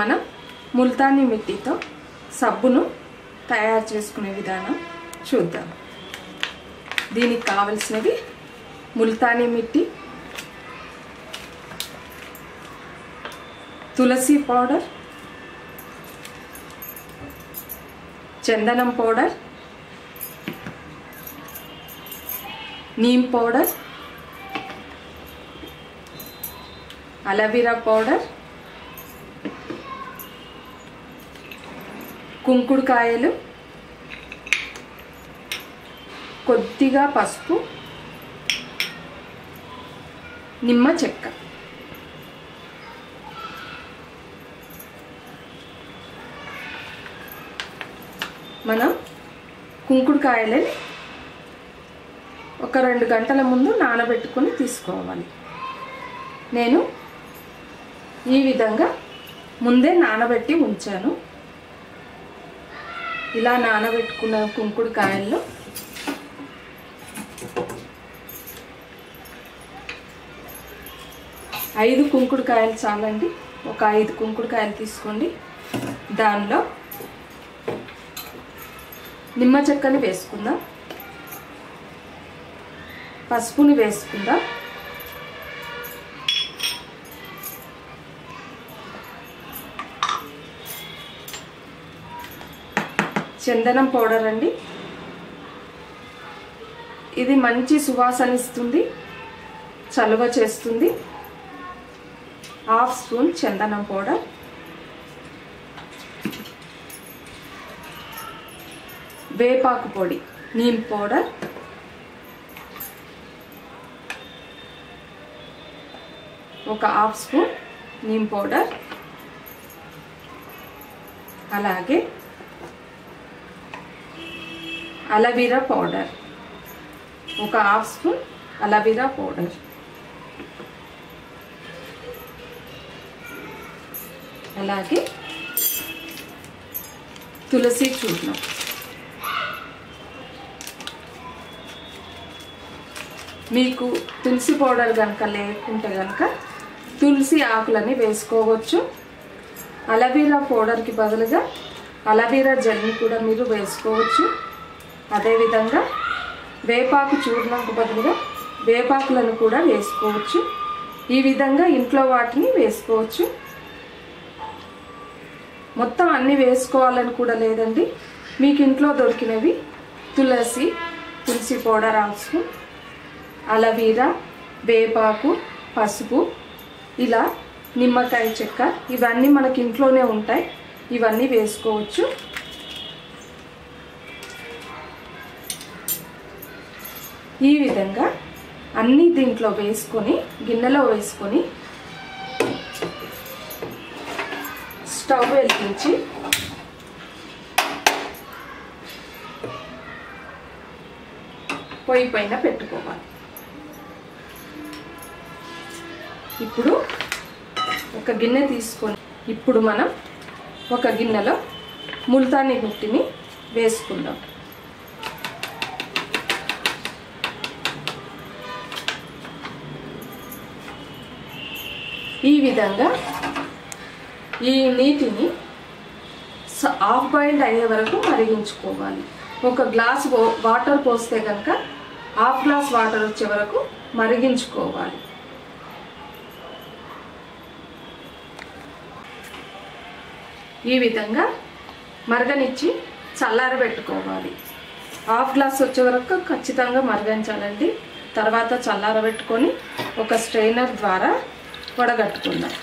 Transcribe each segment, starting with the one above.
మనం ముల్తానీ మిట్టితో సబ్బును తయారు చేసుకునే విధానం చూద్దాం దీనికి కావలసినవి ముల్తానీ మిట్టి తులసి పౌడర్ చందనం powder neem powder aloe vera powder కుంకుడుకాయలు కొద్దిగా పసుపు నిమ్మ చెక్క మనం కుంకుడుకాయలని ఒక రెండు గంటల ముందు నానబెట్టుకొని తీసుకోవాలి నేను ఈ విధంగా ముందే నానబెట్టి ఉంచాను ఇలా నానబెట్టుకున్న కుంకుడుకాయల్లో ఐదు కుంకుడుకాయలు చాలండి ఒక ఐదు కుంకుడుకాయలు తీసుకోండి దానిలో నిమ్మ చెక్కని వేసుకుందాం పసుపుని వేసుకుందాం చందనం పౌడర్ అండి ఇది మంచి సువాసన ఇస్తుంది చలువ చేస్తుంది హాఫ్ స్పూన్ చందనం పౌడర్ వేపాకు పొడి నీమ్ పౌడర్ ఒక హాఫ్ స్పూన్ నీమ్ పౌడర్ అలాగే అలవీరా పౌడర్ ఒక హాఫ్ స్పూన్ అలవీరా పౌడర్ అలాగే తులసి చూర్ణం మీకు తులసి పౌడర్ కనుక లేకుంటే కనుక తులసి ఆకులని వేసుకోవచ్చు అలవీరా పౌడర్కి బదులుగా అలవీరా జెల్ని కూడా మీరు వేసుకోవచ్చు అదేవిధంగా వేపాకు చూర్ణంకు బదులుగా వేపాకులను కూడా వేసుకోవచ్చు ఈ విధంగా ఇంట్లో వాటిని వేసుకోవచ్చు మొత్తం అన్నీ వేసుకోవాలని కూడా లేదండి మీకు ఇంట్లో దొరికినవి తులసి తులసి పౌడర్ హాఫ్ స్పూన్ అలవీరా వేపాకు పసుపు ఇలా నిమ్మకాయ చెక్క ఇవన్నీ మనకి ఇంట్లోనే ఉంటాయి ఇవన్నీ వేసుకోవచ్చు ఈ విధంగా అన్నీ దీంట్లో వేసుకొని గిన్నెలో వేసుకొని స్టవ్ వెలిగించి పొయ్యి పైన పెట్టుకోవాలి ఇప్పుడు ఒక గిన్నె తీసుకొని ఇప్పుడు మనం ఒక గిన్నెలో ముల్తానీ గుట్టిని వేసుకుందాం ఈ విధంగా ఈ నీటిని స- హాఫ్ బాయిల్డ్ అయ్యే వరకు మరిగించుకోవాలి ఒక గ్లాస్ వో- వాటర్ పోస్తే కనుక హాఫ్ గ్లాస్ వాటర్ వచ్చే వరకు మరిగించుకోవాలి ఈ విధంగా మరగనిచ్చి చల్లారబెట్టుకోవాలి హాఫ్ గ్లాస్ వచ్చే వరకు ఖచ్చితంగా మరగించాలండి తర్వాత చల్లారబెట్టుకొని ఒక స్ట్రైనర్ ద్వారా వడగట్టుకుందాం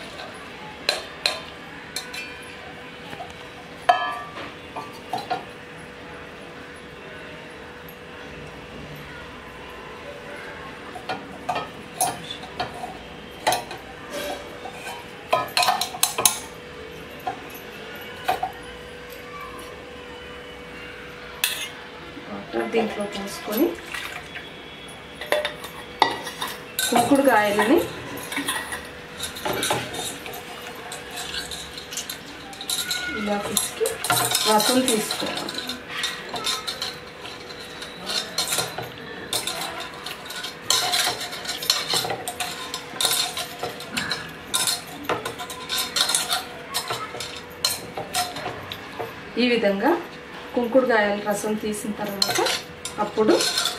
వాటర్ దీంట్లో పోసుకొని కుంకుడుకాయలని ఇలా పిసికి రసం తీసుకోవాలి ఈ విధంగా కుంకుడుకాయల రసం తీసిన తర్వాత అప్పుడు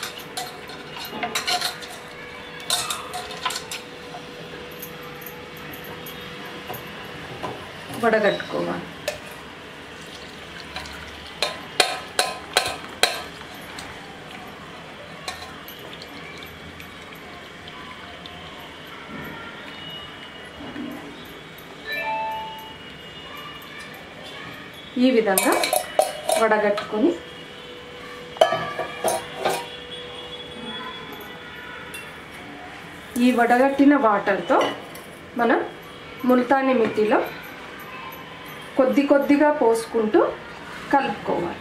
వడగట్టుకోవాలి ఈ విధంగా వడగట్టుకొని ఈ వడగట్టిన వాటర్తో మనం ముల్తాని మిట్టిలో కొద్ది కొద్దిగా పోసుకుంటూ కలుపుకోవాలి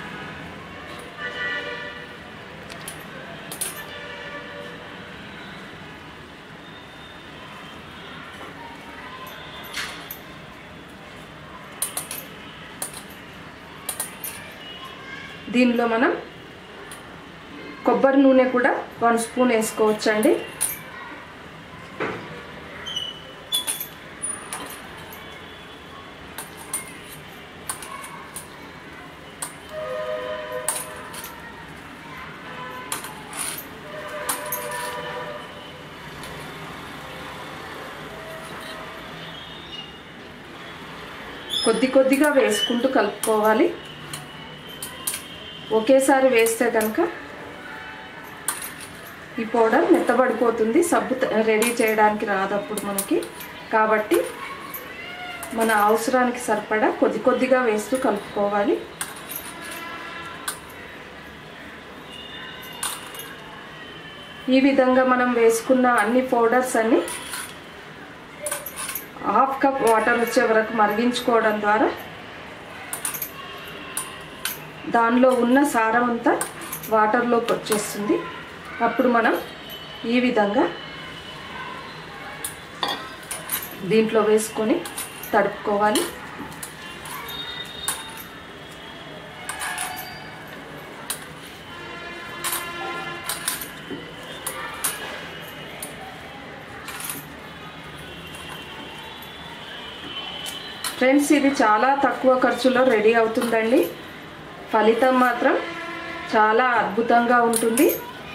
దీనిలో మనం కొబ్బరి నూనె కూడా వన్ స్పూన్ వేసుకోవచ్చండి కొద్ది కొద్దిగా వేసుకుంటూ కలుపుకోవాలి ఒకేసారి వేస్తే కనుక ఈ పౌడర్ మెత్తబడిపోతుంది సబ్బు త- రెడీ చేయడానికి రాదప్పుడు మనకి కాబట్టి మన అవసరానికి సరిపడా కొద్ది కొద్దిగా వేస్తూ కలుపుకోవాలి ఈ విధంగా మనం వేసుకున్న అన్ని పౌడర్స్ అన్ని హాఫ్ కప్ వాటర్ వచ్చే వరకు మరిగించుకోవడం ద్వారా దానిలో ఉన్న సారం అంతా వాటర్లోకి వచ్చేస్తుంది అప్పుడు మనం ఈ విధంగా దీంట్లో వేసుకొని తడుపుకోవాలి ఫ్రెండ్స్ ఇది చాలా తక్కువ ఖర్చులో రెడీ అవుతుందండి ఫలితం మాత్రం చాలా అద్భుతంగా ఉంటుంది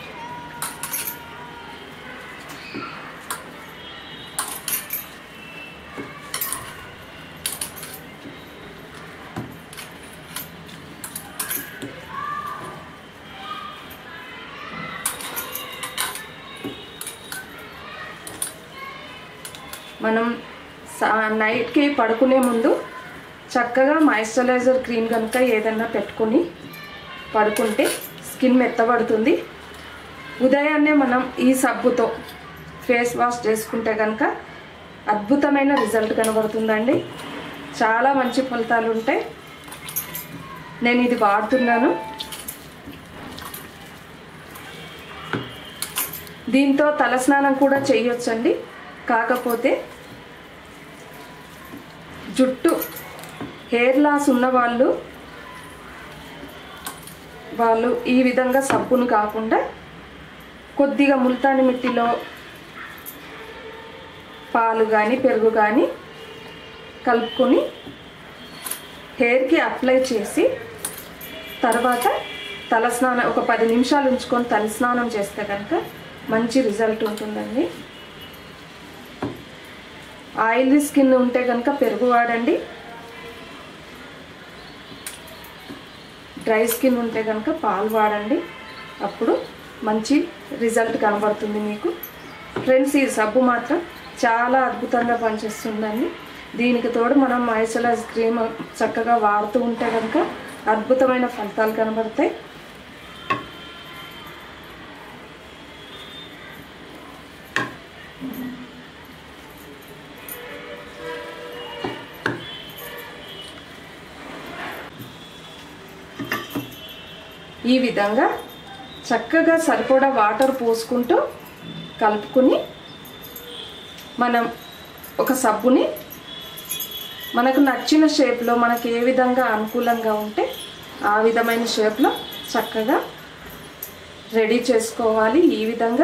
మనం సా నైట్కి పడుకునే ముందు చక్కగా మాయిశ్చరైజర్ క్రీమ్ కనుక ఏదన్నా పెట్టుకొని పడుకుంటే స్కిన్ మెత్తబడుతుంది ఉదయాన్నే మనం ఈ సబ్బుతో ఫేస్ వాష్ చేసుకుంటే కనుక అద్భుతమైన రిజల్ట్ కనబడుతుందండి చాలా మంచి ఫలితాలు ఉంటాయి నేను ఇది వాడుతున్నాను దీంతో తలస్నానం కూడా చేయొచ్చండి కాకపోతే జుట్టు హెయిర్ లాస్ ఉన్న వాళ్ళు వాళ్ళు ఈ విధంగా సబ్బును కాకుండా కొద్దిగా ముల్తాని మిట్టిలో పాలు కానీ పెరుగు కానీ కలుపుకొని హెయిర్కి అప్లై చేసి తర్వాత తలస్నానం ఒక పది నిమిషాలు ఉంచుకొని తలస్నానం చేస్తే కనుక మంచి రిజల్ట్ ఉంటుందండి ఆయిలీ స్కిన్ ఉంటే కనుక పెరుగు వాడండి డ్రై స్కిన్ ఉంటే కనుక పాలు వాడండి అప్పుడు మంచి రిజల్ట్ కనబడుతుంది మీకు ఫ్రెండ్స్ ఈ సబ్బు మాత్రం చాలా అద్భుతంగా పనిచేస్తుందండి దీనికి తోడు మనం మాయిశ్చరైజ్ క్రీమ్ చక్కగా వాడుతూ ఉంటే కనుక అద్భుతమైన ఫలితాలు కనబడతాయి ఈ విధంగా చక్కగా సరిపడా వాటర్ పోసుకుంటూ కలుపుకుని మనం ఒక సబ్బుని మనకు నచ్చిన షేప్లో మనకి ఏ విధంగా అనుకూలంగా ఉంటే ఆ విధమైన షేప్లో చక్కగా రెడీ చేసుకోవాలి ఈ విధంగా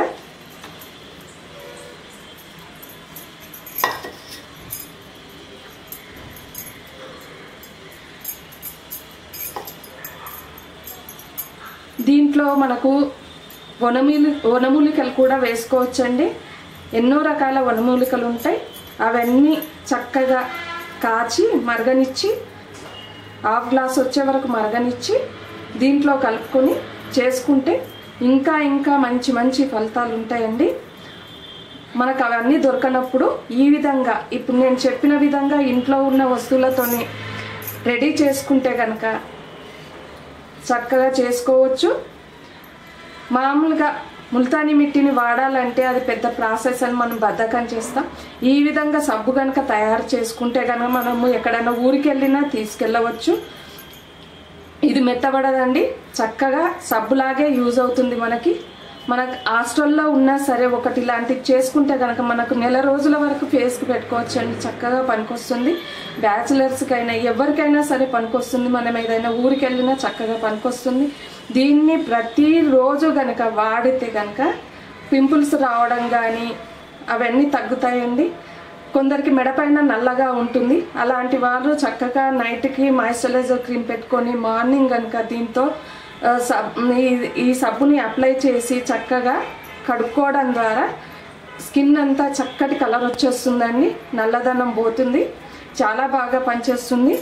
దీంట్లో మనకు వనమూలి వనమూలికలు కూడా వేసుకోవచ్చండి ఎన్నో రకాల వనమూలికలు ఉంటాయి అవన్నీ చక్కగా కాచి మరగనిచ్చి హాఫ్ గ్లాస్ వచ్చే వరకు మరగనిచ్చి దీంట్లో కలుపుకొని చేసుకుంటే ఇంకా ఇంకా మంచి మంచి ఫలితాలు ఉంటాయండి మనకు అవన్నీ దొరకనప్పుడు ఈ విధంగా ఇప్పుడు నేను చెప్పిన విధంగా ఇంట్లో ఉన్న వస్తువులతోని రెడీ చేసుకుంటే కనుక చక్కగా చేసుకోవచ్చు మామూలుగా ముల్తానీ మిట్టిని వాడాలంటే అది పెద్ద ప్రాసెస్ అని మనం బద్ధకం చేస్తాం ఈ విధంగా సబ్బు కనుక తయారు చేసుకుంటే కనుక మనము ఎక్కడైనా ఊరికి వెళ్ళినా తీసుకెళ్ళవచ్చు ఇది మెత్తబడదండి చక్కగా సబ్బులాగే యూజ్ అవుతుంది మనకి మనకు హాస్టల్లో ఉన్నా సరే ఒకటి ఇలాంటివి చేసుకుంటే కనుక మనకు నెల రోజుల వరకు ఫేస్కి పెట్టుకోవచ్చు అండి చక్కగా పనికొస్తుంది బ్యాచిలర్స్కైనా ఎవరికైనా సరే పనికొస్తుంది మనం ఏదైనా ఊరికి వెళ్ళినా చక్కగా పనికొస్తుంది దీన్ని ప్రతిరోజు కనుక వాడితే కనుక పింపుల్స్ రావడం కానీ అవన్నీ తగ్గుతాయండి కొందరికి మెడపైన నల్లగా ఉంటుంది అలాంటి వారు చక్కగా నైట్కి మాయిశ్చరైజర్ క్రీమ్ పెట్టుకొని మార్నింగ్ కనుక దీంతో ఆ, సబ్ ఈ- ఈ సబ్బుని అప్లై చేసి చక్కగా కడుక్కోవడం ద్వారా స్కిన్ అంతా చక్కటి కలర్ వచ్చేస్తుందండి నల్లదనం పోతుంది చాలా బాగా పనిచేస్తుంది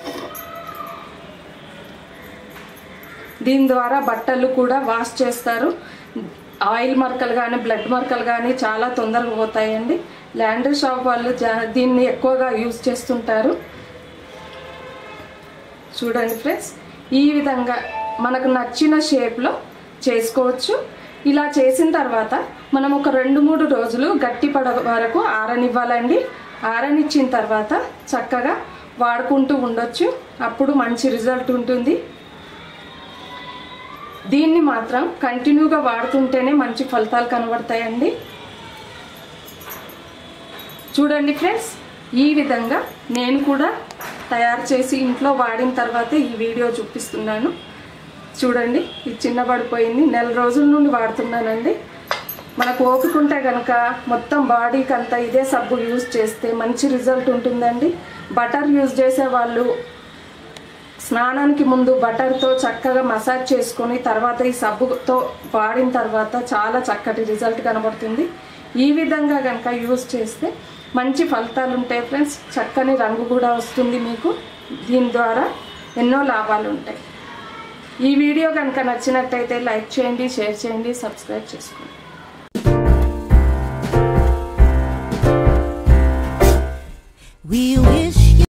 దీని ద్వారా బట్టలు కూడా వాష్ చేస్తారు ఆయిల్ మరకలు కానీ బ్లడ్ మరకలు కానీ చాలా తొందరగా పోతాయండి ల్యాండర్ షాప్ వాళ్ళు జా- దీన్ని ఎక్కువగా యూజ్ చేస్తుంటారు చూడండి ఫ్రెండ్స్ ఈ విధంగా మనకు నచ్చిన షేప్లో చేసుకోవచ్చు ఇలా చేసిన తర్వాత మనం ఒక రెండు మూడు రోజులు గట్టి పడ వరకు ఆరనివ్వాలండి ఆరనిచ్చిన తర్వాత చక్కగా వాడుకుంటూ ఉండొచ్చు అప్పుడు మంచి రిజల్ట్ ఉంటుంది దీన్ని మాత్రం కంటిన్యూగా వాడుతుంటేనే మంచి ఫలితాలు కనబడతాయండి చూడండి ఫ్రెండ్స్ ఈ విధంగా నేను కూడా తయారు చేసి ఇంట్లో వాడిన తర్వాత ఈ వీడియో చూపిస్తున్నాను చూడండి ఇది చిన్నబడిపోయింది నెల రోజుల నుండి వాడుతున్నానండి మనకు ఓపిక ఉంటే కనుక మొత్తం బాడీకి అంతా ఇదే సబ్బు యూజ్ చేస్తే మంచి రిజల్ట్ ఉంటుందండి బటర్ యూజ్ చేసే వాళ్ళు స్నానానికి ముందు బటర్తో చక్కగా మసాజ్ చేసుకొని తర్వాత ఈ సబ్బుతో వాడిన తర్వాత చాలా చక్కటి రిజల్ట్ కనబడుతుంది ఈ విధంగా కనుక యూజ్ చేస్తే మంచి ఫలితాలు ఉంటాయి ఫ్రెండ్స్ చక్కని రంగు కూడా వస్తుంది మీకు దీని ద్వారా ఎన్నో లాభాలు ఉంటాయి ఈ వీడియో కనుక నచ్చినట్టయితే లైక్ చేయండి షేర్ చేయండి సబ్స్క్రైబ్ చేసుకోండి